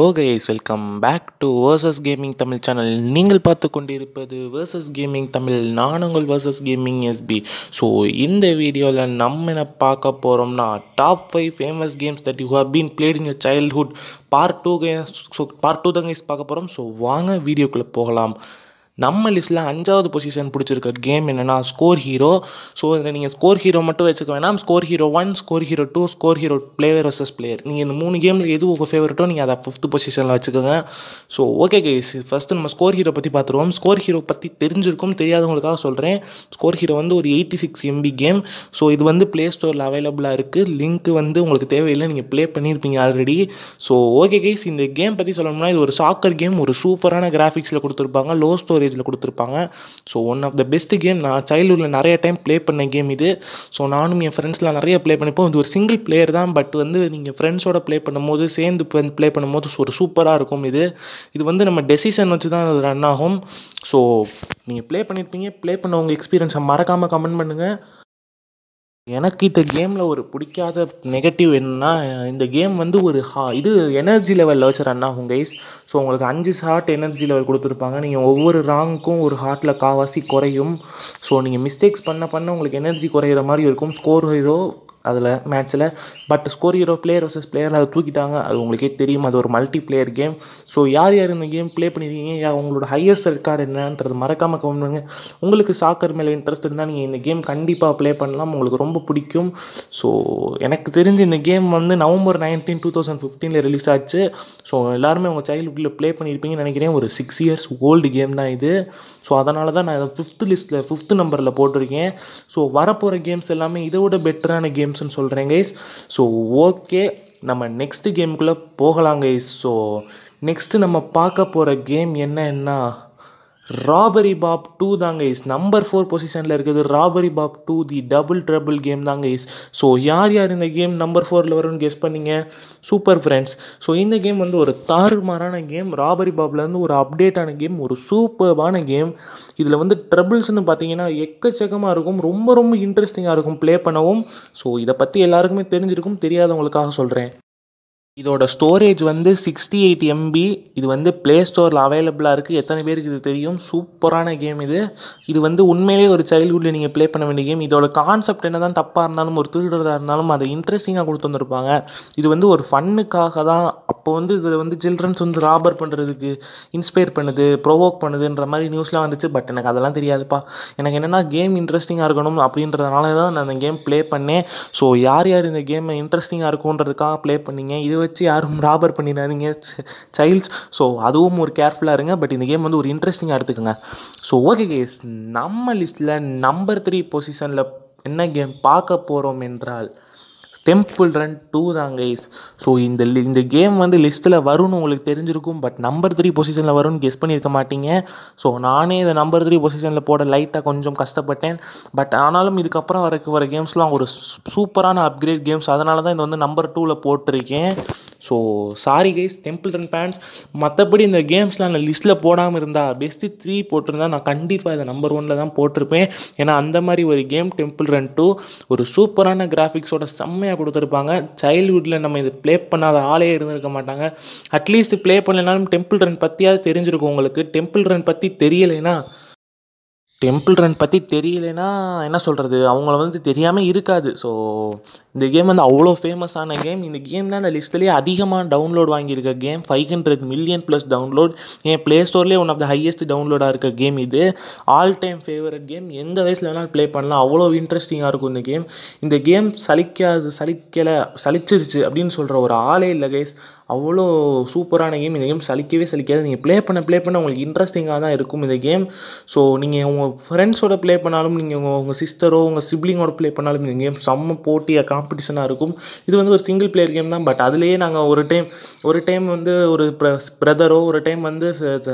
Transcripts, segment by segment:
guys welcome back to versus gaming Tamil channel நீங்கள் பார்த்து கொண்டிருப்பது வேர்சஸ் கேமிங் தமிழ் நான் உங்கள் வேர்சஸ் கேமிங் எஸ்பி ஸோ இந்த வீடியோவில் நம்ம என்ன பார்க்க போகிறோம்னா top five famous games that you have been played in your childhood part two games so part two தான் கைஸ் பார்க்க போகிறோம் ஸோ வாங்க வீடியோக்குள்ளே போகலாம் நம்ம லிஸ்ட்டில் அஞ்சாவது பொசிஷன் பிடிச்சிருக்க கேம் என்னென்னா ஸ்கோர் ஹீரோ ஸோ இதில் நீங்கள் ஸ்கோர் ஹீரோ மட்டும் வச்சுக்க வேணாம் score hero one score hero two score hero player versus player நீங்கள் இந்த மூணு கேமில் எது உங்கள் ஃபேவரட்டோ நீங்கள் அதை ஃபிஃப்த் பொசிஷனில் வச்சுக்கோங்க ஸோ ஓகே கைஸ் ஃபஸ்ட்டு நம்ம ஸ்கோர் ஹீரோ பற்றி பார்த்துருவோம் ஸ்கோர் ஹீரோ பற்றி தெரிஞ்சிருக்கும் தெரியாதவங்களுக்காக சொல்கிறேன் ஸ்கோர் ஹீரோ வந்து ஒரு eighty six MB game so இது வந்து ப்ளே ஸ்டோரில் அவைலபிளாக இருக்குது லிங்க் வந்து உங்களுக்கு தேவையில்லை நீங்கள் ப்ளே பண்ணியிருப்பீங்க ஆல்ரெடி ஸோ ஓகே கைஸ் இந்த கேம் பற்றி சொல்லணும்னா இது ஒரு சாக்கர் கேம் ஒரு சூப்பரான கிராஃபிக்ஸில் கொடுத்துருப்பாங்க லோ ஸ்டோரேஜில் கொடுத்துருப்பாங்க so one of the best game நான் சைல்ட்ஹுட்டில் நிறைய டைம் ப்ளே பண்ண கேம் இது ஸோ நானும் என் ஃப்ரெண்ட்ஸ்லாம் நிறைய ப்ளே பண்ணிப்போம் இது ஒரு சிங்கிள் பிளேயர் தான் பட் வந்து நீங்கள் ஃப்ரெண்ட்ஸோட ப்ளே பண்ணும்போது சேர்ந்து ப்ளே பண்ணும்போது ஒரு சூப்பராக இருக்கும் இது இது வந்து நம்ம டெசிஷன் வச்சு தான் அது ரன் ஆகும் ஸோ நீங்கள் ப்ளே பண்ணியிருப்பீங்க ப்ளே பண்ண உங்கள் எக்ஸ்பீரியன்ஸை மறக்காமல் கமெண்ட் பண்ணுங்கள் எனக்கு இந்த கேமில் ஒரு பிடிக்காத நெகட்டிவ் என்னன்னா இந்த கேம் வந்து ஒரு ஹா இது எனர்ஜி லெவலில் வச்சு ரன் ஆகும் கைஸ் ஸோ உங்களுக்கு அஞ்சு ஷார்ட் எனர்ஜி லெவல் கொடுத்துருப்பாங்க நீங்கள் ஒவ்வொரு ராங்க்கும் ஒரு ஹார்ட்டில் காவாசி குறையும் ஸோ நீங்கள் மிஸ்டேக்ஸ் பண்ண பண்ண உங்களுக்கு எனர்ஜி குறையிற மாதிரி இருக்கும் ஸ்கோர் ஹீரோ அதில் மேட்ச்சில் but score hero player versus player அதை தூக்கிட்டாங்க அது உங்களுக்கே தெரியும் அது ஒரு மல்டி பிளேயர் கேம் ஸோ யார் யார் இந்த கேம் ப்ளே பண்ணியிருக்கீங்க யார் உங்களோட ஹையஸ்ட் ரெக்கார்டு என்னன்றது மறக்காமல் கமெண்ட் பண்ணுங்கள் உங்களுக்கு சாக்கர் மேலே இன்ட்ரெஸ்ட் இருந்தால் நீங்கள் இந்த கேம் கண்டிப்பாக ப்ளே பண்ணலாம் உங்களுக்கு ரொம்ப பிடிக்கும் ஸோ எனக்கு தெரிஞ்சு இந்த கேம் வந்து நவம்பர் நைன்டீன் டூ தௌசண்ட் ஃபிஃப்டீனில் ரிலீஸ் ஆச்சு ஸோ எல்லாருமே உங்கள் சைல்டுஹுட்டில் ப்ளே பண்ணியிருப்பீங்கன்னு நினைக்கிறேன் ஒரு சிக்ஸ் இயர்ஸ் ஓல்டு கேம் தான் இது ஸோ அதனால தான் நான் ஃபிஃப்த் லிஸ்ட்டில் ஃபிஃப்த் நம்பரில் போட்டிருக்கேன் ஸோ வரப்போகிற கேம்ஸ் எல்லாமே இதை விட பெட்டரான கேம்ஸ்னு சொல்கிறேன் கைஸ் ஸோ ஓகே நம்ம நெக்ஸ்ட் கேமுக்குள்ளே போகலாம் கைஸ் ஸோ நெக்ஸ்ட்டு நம்ம பார்க்க போகிற கேம் என்னன்னா ராபரி பாப் டூ தாங்க இஸ் நம்பர் ஃபோர் பொசிஷனில் இருக்குது robbery Bob two the double trouble game தாங்க இஸ் ஸோ யார் யார் இந்த கேம் நம்பர் ஃபோரில் வரும்னு கெஸ் பண்ணீங்க சூப்பர் ஃப்ரெண்ட்ஸ் ஸோ இந்த கேம் வந்து ஒரு தாறுமாறான கேம் ராபரி பாப்லேருந்து ஒரு அப்டேட்டான கேம் ஒரு சூப்பர்பான கேம் இதில் வந்து ட்ரபிள்ஸ்னு பார்த்தீங்கன்னா எக்கச்சக்கமாக இருக்கும் ரொம்ப ரொம்ப இன்ட்ரெஸ்டிங்காக இருக்கும் ப்ளே பண்ணவும் ஸோ இதை பற்றி எல்லாருக்குமே தெரிஞ்சிருக்கும் தெரியாதவங்களுக்காக சொல்கிறேன் இதோட ஸ்டோரேஜ் வந்து சிக்ஸ்டி எயிட் எம்பி இது வந்து ப்ளே ஸ்டோரில் அவைலபிளாக இருக்குது எத்தனை பேருக்கு இது தெரியும் சூப்பரான கேம் இது இது வந்து உண்மையிலேயே ஒரு சைல்ட்ஹுட்டில் நீங்கள் ப்ளே பண்ண வேண்டிய கேம் இதோட கான்செப்ட் என்ன தான் தப்பாக இருந்தாலும் ஒரு திருடுறதாக இருந்தாலும் அதை இன்ட்ரெஸ்டிங்காக கொடுத்து வந்திருப்பாங்க இது வந்து ஒரு ஃபன்னுக்காக தான் அப்போ வந்து இதில் வந்து சில்ட்ரன்ஸ் வந்து ராபர் பண்ணுறதுக்கு இன்ஸ்பயர் பண்ணுது ப்ரொவோக் பண்ணுதுன்ற மாதிரி நியூஸ்லாம் வந்துச்சு பட் எனக்கு அதெல்லாம் தெரியாதுப்பா எனக்கு என்னென்னா கேம் இன்ட்ரெஸ்டிங்காக இருக்கணும் அப்படின்றதுனால தான் நான் அந்த கேம் ப்ளே பண்ணேன் ஸோ யார் யார் இந்த கேமை இன்ட்ரெஸ்டிங்காக இருக்குன்றதுக்காக ப்ளே பண்ணீங்க இது வச்சு யாரும் ராபர் பண்ணிடாதீங்க சைல்ட்ஸ் ஸோ அதுவும் ஒரு கேர்ஃபுல்லாக இருங்க பட் இந்த கேம் வந்து ஒரு இன்ட்ரெஸ்டிங்காக எடுத்துக்கோங்க ஸோ ஓகே கேஸ் நம்ம லிஸ்ட்டில் நம்பர் த்ரீ பொசிஷனில் என்ன கேம் பார்க்க போகிறோம் என்றால் டெம்பிள் ரன் டூ தான் கைஸ் ஸோ இந்த இந்த கேம் வந்து லிஸ்ட்டில் வரும்னு உங்களுக்கு தெரிஞ்சிருக்கும் பட் நம்பர் த்ரீ பொசிஷனில் வரும்னு கெஸ் பண்ணியிருக்க மாட்டீங்க ஸோ நானே இதை நம்பர் த்ரீ பொசிஷனில் போட லைட்டாக கொஞ்சம் கஷ்டப்பட்டேன் பட் ஆனாலும் இதுக்கப்புறம் வரக்கு வர கேம்ஸ்லாம் ஒரு சூப்பரான அப்கிரேட் கேம்ஸ் அதனால தான் இது வந்து நம்பர் டூவில் போட்டிருக்கேன் so sorry guys temple run fans மற்றபடி இந்த கேம்ஸ்லாம் நான் லிஸ்ட்டில் போடாமல் இருந்தால் பெஸ்ட்டு த்ரீ போட்டிருந்தா நான் கண்டிப்பாக இதை நம்பர் ஒனில் தான் போட்டிருப்பேன் ஏன்னா அந்த மாதிரி ஒரு கேம் டெம்பிள் ரன் டூ ஒரு சூப்பரான கிராஃபிக்ஸோட செம்மையாக கொடுத்துருப்பாங்க சைல்ட்ஹுட்டில் நம்ம இது ப்ளே பண்ணாத ஆளே இருந்திருக்க மாட்டாங்க அட்லீஸ்ட் ப்ளே பண்ணலனாலும் டெம்பிள் ரன் பற்றியாவது தெரிஞ்சிருக்கும் உங்களுக்கு டெம்பிள் ரன் பற்றி தெரியலைன்னா டெம்பிள் ரன் பற்றி தெரியலைன்னா என்ன சொல்கிறது அவங்கள வந்து தெரியாமல் இருக்காது ஸோ இந்த கேம் வந்து அவ்வளோ ஃபேமஸான கேம் இந்த கேம் தான் அந்த லிஸ்ட்லேயே அதிகமாக டவுன்லோட் வாங்கியிருக்க game five hundred million plus download in play ஸ்டோர்லேயே ஒன் ஆஃப் த ஹையஸ்ட் டவுன்லோடாக இருக்க கேம் இது ஆல் டைம் ஃபேவரட் கேம் எந்த வயசில் வேணாலும் ப்ளே பண்ணலாம் அவ்வளோ இன்ட்ரெஸ்டிங்காக இருக்கும் இந்த கேம் இந்த கேம் சலிக்காது சலிக்கலை சலிச்சிருச்சு அப்படின்னு சொல்கிற ஒரு ஆளே இல்லை கைஸ் அவ்வளோ சூப்பரான கேம் இந்த கேம் சலிக்கவே சலிக்காது நீங்கள் ப்ளே பண்ண ப்ளே பண்ண உங்களுக்கு இன்ட்ரெஸ்டிங்காக தான் இருக்கும் இந்த கேம் ஸோ நீங்கள் உங்கள் ஃப்ரெண்ட்ஸோட ப்ளே பண்ணாலும் நீங்கள் உங்கள் உங்கள் சிஸ்டரோ உங்கள் சிப்ளிங்கோட ப்ளே பண்ணாலும் இந்த கேம் செம்ம போட்டியாக காம்படிஷனாக இருக்கும் இது வந்து ஒரு சிங்கிள் பிளேயர் கேம் தான் பட் அதுலேயே நாங்கள் ஒரு டைம் ஒரு டைம் வந்து ஒரு பிரதரோ ஒரு டைம் வந்து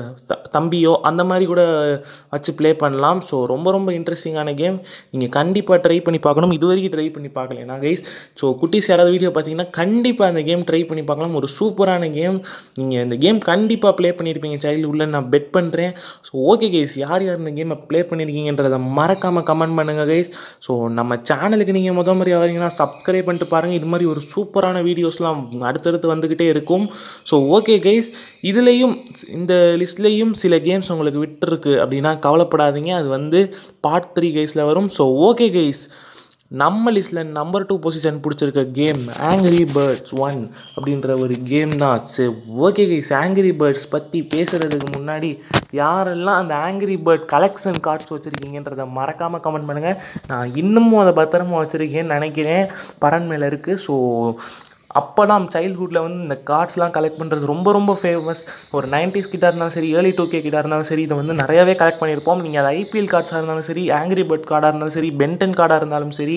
தம்பியோ அந்த மாதிரி கூட வச்சு ப்ளே பண்ணலாம் ஸோ ரொம்ப ரொம்ப இன்ட்ரெஸ்டிங்கான கேம் நீங்கள் கண்டிப்பாக ட்ரை பண்ணி பார்க்கணும் இது வரைக்கும் ட்ரை பண்ணி பார்க்கல நான் கைஸ் ஸோ குட்டிஸ் யாராவது வீடியோ பார்த்தீங்கன்னா கண்டிப்பாக அந்த கேம் ட்ரை பண்ணி பார்க்கலாம் ஒரு சூப்பரான கேம் நீங்கள் இந்த கேம் கண்டிப்பாக ப்ளே பண்ணியிருப்பீங்க சைல்டுஹுட்டில் நான் பெட் பண்ணுறேன் ஸோ ஓகே கைஸ் யார் யார் இந்த கேமை ப்ளே பண்ணியிருக்கீங்கன்றதை மறக்காமல் கமெண்ட் பண்ணுங்கள் கைஸ் ஸோ நம்ம சேனலுக்கு நீங்கள் முத மாதிரி வரீங்கன்னா சப்ஸ்கிரைப் பண்ணிட்டு பாருங்கள் இது மாதிரி ஒரு சூப்பரான வீடியோஸ்லாம் அடுத்தடுத்து வந்துக்கிட்டே இருக்கும் ஸோ ஓகே கைஸ் இதுலேயும் இந்த லிஸ்ட்லேயும் சில கேம்ஸ் உங்களுக்கு விட்டுருக்கு அப்படின்னா கவலைப்படாதீங்க அது வந்து பார்ட் த்ரீ கைஸில் வரும் ஸோ ஓகே கைஸ் நம்ம லிஸ்ட்டில் நம்பர் டூ பொசிஷன் பிடிச்சிருக்க கேம் ஆங்கிரி பேர்ட்ஸ் ஒன் அப்படின்ற ஒரு கேம் தான் சரி ஓகே கைஸ் ஆங்கிரி பேர்ட்ஸ் பற்றி பேசுகிறதுக்கு முன்னாடி யாரெல்லாம் அந்த ஆங்கிரி பேர்ட் கலெக்ஷன் கார்ட்ஸ் வச்சுருக்கீங்கன்றதை மறக்காமல் கமெண்ட் பண்ணுங்கள் நான் இன்னமும் அதை பத்திரமா வச்சுருக்கேன்னு நினைக்கிறேன் பரன் மேலே இருக்குது ஸோ அப்போலாம் சைல்ட்ஹுட்டில் வந்து இந்த கார்ட்ஸ்லாம் கலெக்ட் பண்ணுறது ரொம்ப ரொம்ப ஃபேமஸ் ஒரு நைன்டிஸ் கிட்ட இருந்தாலும் சரி ஏர்லி டூ கே கிட்ட இருந்தாலும் சரி இதை வந்து நிறையவே கலெக்ட் பண்ணியிருப்போம் நீங்கள் அது ஐபிஎல் கார்ட்ஸாக இருந்தாலும் சரி ஆங்கிரி பேர்ட் கார்டாக இருந்தாலும் சரி பென்டன் கார்டாக இருந்தாலும் சரி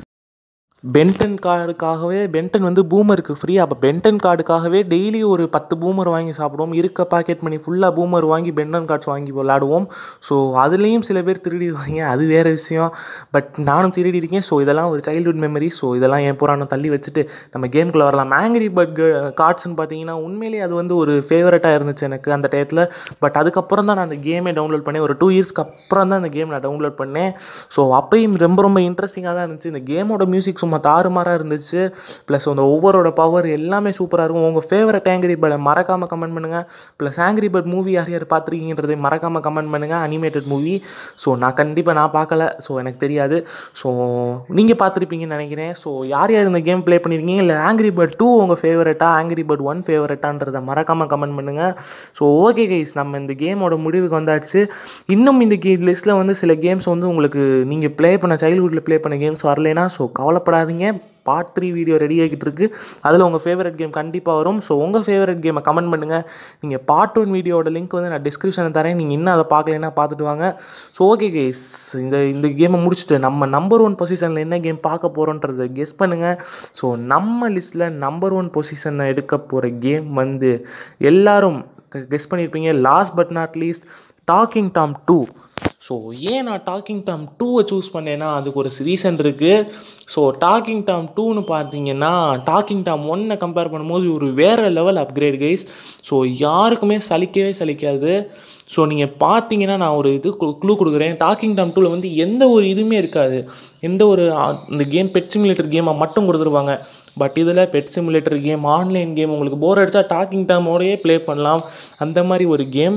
பென்டன் கார்டுக்காகவே பென்டன் வந்து பூமருக்கு ஃப்ரீ அப்போ பென்டன் கார்டுக்காகவே டெய்லி ஒரு பத்து பூமர் வாங்கி சாப்பிடுவோம் இருக்க பாக்கெட் பண்ணி ஃபுல்லாக பூமர் வாங்கி பென்டன் கார்ட்ஸ் வாங்கி விளாடுவோம் ஸோ அதுலேயும் சில பேர் திருடிடுவாங்க அது வேறு விஷயம் பட் நானும் திருடி இருக்கேன் ஸோ இதெல்லாம் ஒரு சைல்ட்ஹுட் மெமரி ஸோ இதெல்லாம் என் புராணம் தள்ளி வச்சுட்டு நம்ம கேமுக்குள்ளே வரலாம் ஆங்கிரி பர்ட் கார்ட்ஸ்னு பார்த்தீங்கன்னா உண்மையிலேயே அது வந்து ஒரு ஃபேவரட்டாக இருந்துச்சு எனக்கு அந்த டயத்தில் பட் அதுக்கப்புறம் தான் நான் அந்த கேமே டவுன்லோட் பண்ணேன் ஒரு டூ இயர்ஸ்க்கு அப்புறம் தான் அந்த கேம் நான் டவுன்லோட் பண்ணேன் ஸோ அப்பயும் ரொம்ப ரொம்ப இன்ட்ரெஸ்டிங்காக தான் இருந்துச்சு இந்த கேமோட மியூசிக் சும்மா தாறுமாறாக இருந்துச்சு ப்ளஸ் அந்த ஒவ்வொருட பவர் எல்லாமே சூப்பராக இருக்கும் உங்கள் ஃபேவரட் ஆங்கிரி பேர்டை மறக்காமல் கமெண்ட் பண்ணுங்கள் ப்ளஸ் ஆங்கிரி பேர்ட் மூவி யார் யார் பார்த்துருக்கீங்கன்றதை மறக்காமல் கமெண்ட் பண்ணுங்கள் அனிமேட்டட் மூவி ஸோ நான் கண்டிப்பாக நான் பார்க்கல ஸோ எனக்கு தெரியாது ஸோ நீங்கள் பார்த்துருப்பீங்கன்னு நினைக்கிறேன் ஸோ யார் யார் இந்த கேம் ப்ளே பண்ணியிருக்கீங்க இல்லை ஆங்கிரி பேர்ட் டூ உங்கள் ஃபேவரட்டா ஆங்கிரி பேர்ட் ஒன் ஃபேவரட்டான்றதை மறக்காமல் கமெண்ட் பண்ணுங்கள் ஸோ ஓகே கைஸ் நம்ம இந்த கேமோட முடிவுக்கு வந்தாச்சு இன்னும் இந்த கே லிஸ்ட்டில் வந்து சில கேம்ஸ் வந்து உங்களுக்கு நீங்கள் ப்ளே பண்ண சைல்ட்ஹுட்டில் ப்ளே பண்ண கேம்ஸ் வரலைன்னா ஸோ கவலைப்படாதீங்க பார்ட் த்ரீ வீடியோ ரெடி ஆகிட்டு இருக்கு அதில் உங்கள் ஃபேவரட் கேம் கண்டிப்பாக வரும் ஸோ உங்கள் ஃபேவரட் கேமை கமெண்ட் பண்ணுங்கள் நீங்கள் பார்ட் ஒன் வீடியோட லிங்க் வந்து நான் டிஸ்கிரிப்ஷனில் தரேன் நீங்கள் இன்னும் அதை பார்க்கலைன்னா பார்த்துட்டு வாங்க ஸோ ஓகே கேஸ் இந்த இந்த கேமை முடிச்சுட்டு நம்ம நம்பர் ஒன் பொசிஷனில் என்ன கேம் பார்க்க போகிறோன்றதை கெஸ் பண்ணுங்கள் ஸோ நம்ம லிஸ்ட்டில் நம்பர் ஒன் பொசிஷனை எடுக்க போகிற கேம் வந்து எல்லாரும் கெஸ் பண்ணியிருப்பீங்க last but not least talking Tom two so ஏன் நான் டாக்கிங் டாம் டூவை சூஸ் பண்ணேன்னா அதுக்கு ஒரு ரீசன் இருக்குது ஸோ டாக்கிங் டாம் டூன்னு பார்த்தீங்கன்னா டாக்கிங் டாம் ஒன்னை கம்பேர் பண்ணும்போது ஒரு வேறு லெவல் அப்கிரேட் கைஸ் ஸோ யாருக்குமே சலிக்கவே சலிக்காது ஸோ நீங்கள் பார்த்தீங்கன்னா நான் ஒரு இது க்ளூ கொடுக்குறேன் டாக்கிங் டாம் டூவில் வந்து எந்த ஒரு இதுவுமே இருக்காது எந்த ஒரு இந்த கேம் பெட் சிமுலேட்டர் கேமை மட்டும் கொடுத்துருவாங்க பட் இதில் pet simulator game online game உங்களுக்கு போர் அடித்தா டாக்கிங் டாமோடையே ப்ளே பண்ணலாம் அந்த மாதிரி ஒரு கேம்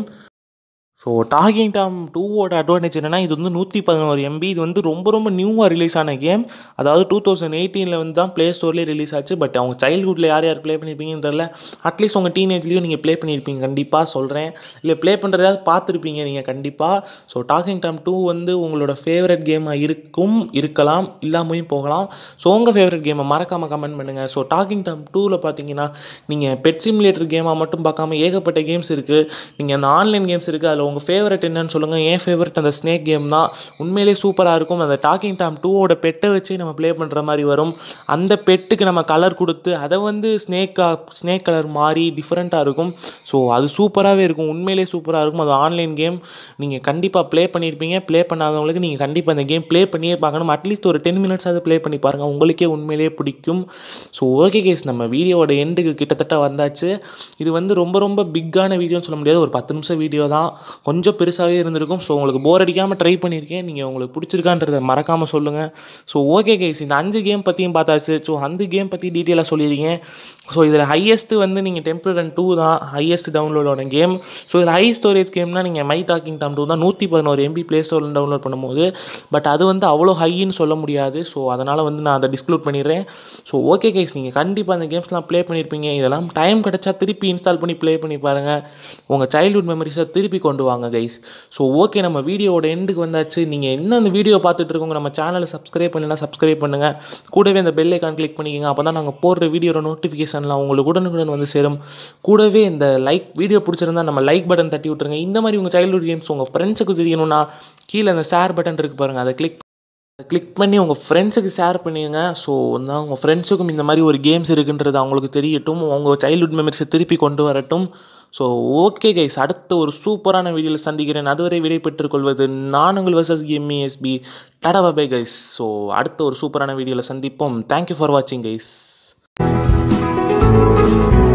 ஸோ டாகிங் டாம் டூவோட அட்வான்டேஜ் என்னென்னா இது வந்து நூற்றி பதினோரு எம்பி இது வந்து ரொம்ப ரொம்ப நியூவாக ரிலீஸ் ஆன கேம் அதாவது டூ தௌசண்ட் எயிட்டீனில் வந்து தான் ப்ளே ஸ்டோர்லேயே ரிலீஸ் ஆச்சு பட் அவங்க சைல்ட்ஹுட்டில் யார் யார் ப்ளே பண்ணியிருப்பீங்கன்னு தெரில அட்லீஸ்ட் உங்கள் டீனேஜ்லேயும் நீங்கள் ப்ளே பண்ணியிருப்பீங்க கண்டிப்பாக சொல்கிறேன் இல்லை ப்ளே பண்ணுறதாவது பார்த்துருப்பீங்க நீங்கள் கண்டிப்பாக ஸோ டாக்கிங் டாம் டூ வந்து உங்களோட ஃபேவரட் கேமாக இருக்கும் இருக்கலாம் இல்லாமையும் போகலாம் ஸோ உங்கள் ஃபேவரட் கேமை மறக்காமல் கமெண்ட் பண்ணுங்கள் ஸோ டாக்கிங் டாம் டூவில் பார்த்தீங்கன்னா நீங்கள் பெட் சிமுலேட்டர் கேமாக மட்டும் பார்க்காம ஏகப்பட்ட கேம்ஸ் இருக்குது நீங்கள் அந்த ஆன்லைன் கேம்ஸ் இருக்குது அதில் உங்கள் ஃபேவரட் என்னன்னு சொல்லுங்கள் என் ஃபேவரட் அந்த ஸ்னேக் கேம் தான் உண்மையிலேயே சூப்பராக இருக்கும் அந்த டாக்கிங் டாம் டூவோட பெட்டை வச்சு நம்ம ப்ளே பண்ணுற மாதிரி வரும் அந்த பெட்டுக்கு நம்ம கலர் கொடுத்து அதை வந்து ஸ்னேக்காக ஸ்னேக் கலர் மாறி டிஃப்ரெண்ட்டாக இருக்கும் ஸோ அது சூப்பராகவே இருக்கும் உண்மையிலேயே சூப்பராக இருக்கும் அது ஆன்லைன் கேம் நீங்கள் கண்டிப்பாக ப்ளே பண்ணியிருப்பீங்க ப்ளே பண்ணாதவங்களுக்கு நீங்கள் கண்டிப்பாக அந்த கேம் ப்ளே பண்ணியே பார்க்கணும் அட்லீஸ்ட் ஒரு டென் மினிட்ஸ் அது ப்ளே பண்ணி பாருங்கள் உங்களுக்கே உண்மையிலேயே பிடிக்கும் ஸோ ஓகே கேஸ் நம்ம வீடியோவோட எண்டுக்கு கிட்டத்தட்ட வந்தாச்சு இது வந்து ரொம்ப ரொம்ப பிக்கான வீடியோன்னு சொல்ல முடியாது ஒரு பத்து நிமிஷம் வீடியோ தான் கொஞ்சம் பெருசாகவே இருந்திருக்கும் ஸோ உங்களுக்கு போர் அடிக்காமல் ட்ரை பண்ணியிருக்கேன் நீங்கள் உங்களுக்கு பிடிச்சிருக்கான்றதை மறக்காமல் சொல்லுங்கள் ஸோ ஓகே கைஸ் இந்த அஞ்சு கேம் பற்றியும் பார்த்தாச்சு ஸோ அந்த கேம் பற்றி டீட்டெயிலாக சொல்லியிருக்கேன் ஸோ இதில் ஹையஸ்ட்டு வந்து நீங்கள் டெம்பிள் ரன் டூ தான் ஹையஸ்ட் டவுன்லோடோட கேம் ஸோ இதில் ஹை ஸ்டோரேஜ் கேம்னா நீங்கள் மை டாக்கிங் டாம் டூ தான் நூற்றி பதினோரு எம்பி ப்ளே ஸ்டோரில் டவுன்லோட் பண்ணும்போது பட் அது வந்து அவ்வளோ ஹைன்னு சொல்ல முடியாது ஸோ அதனால் வந்து நான் அதை டிஸ்க்ளூட் பண்ணிடுறேன் ஸோ ஓகே கைஸ் நீங்கள் கண்டிப்பாக அந்த கேம்ஸ்லாம் ப்ளே பண்ணியிருப்பீங்க இதெல்லாம் டைம் கிடச்சா திருப்பி இன்ஸ்டால் பண்ணி ப்ளே பண்ணி பாருங்கள் உங்கள் சைல்ட்ஹுட் மெமரிஸை திருப்பி கொண்டு வாங்க கைஸ் ஸோ ஓகே நம்ம வீடியோவோட எண்டுக்கு வந்தாச்சு நீங்கள் என்ன அந்த வீடியோ பார்த்துட்டு இருக்கோங்க நம்ம சேனலை சப்ஸ்கிரைப் பண்ணலாம் சப்ஸ்கிரைப் பண்ணுங்கள் கூடவே அந்த பெல் ஐக்கான் கிளிக் பண்ணிக்கோங்க அப்போ தான் நாங்கள் போடுற வீடியோட நோட்டிஃபிகேஷன்லாம் உங்களுக்கு உடனுக்குடன் வந்து சேரும் கூடவே இந்த லைக் வீடியோ பிடிச்சிருந்தா நம்ம லைக் பட்டன் தட்டி விட்ருங்க இந்த மாதிரி உங்கள் சைல்ட்ஹுட் கேம்ஸ் உங்கள் ஃப்ரெண்ட்ஸுக்கு தெரியணும்னா கீழே அந்த ஷேர் பட்டன் இருக்குது பாருங்கள் அதை கிளிக் கிளிக் பண்ணி உங்கள் ஃப்ரெண்ட்ஸுக்கு ஷேர் பண்ணிடுங்க ஸோ வந்து உங்கள் ஃப்ரெண்ட்ஸுக்கும் இந்த மாதிரி ஒரு கேம்ஸ் இருக்குன்றது அவங்களுக்கு தெரியட்டும் உங்கள் சைல்ட்ஹுட் மெமரிஸை திருப்பி கொண்டு வரட்டும் ஸோ ஓகே கைஸ் அடுத்த ஒரு சூப்பரான வீடியோவில் சந்திக்கிறேன் அதுவரை விடை பெற்றுக்கொள்வது நான் உங்கள் வர்சஸ் கேமி எஸ்பி டாடா பாபே கைஸ் ஸோ அடுத்த ஒரு சூப்பரான வீடியோவில் சந்திப்போம் தேங்க்யூ ஃபார் வாட்சிங் கைஸ்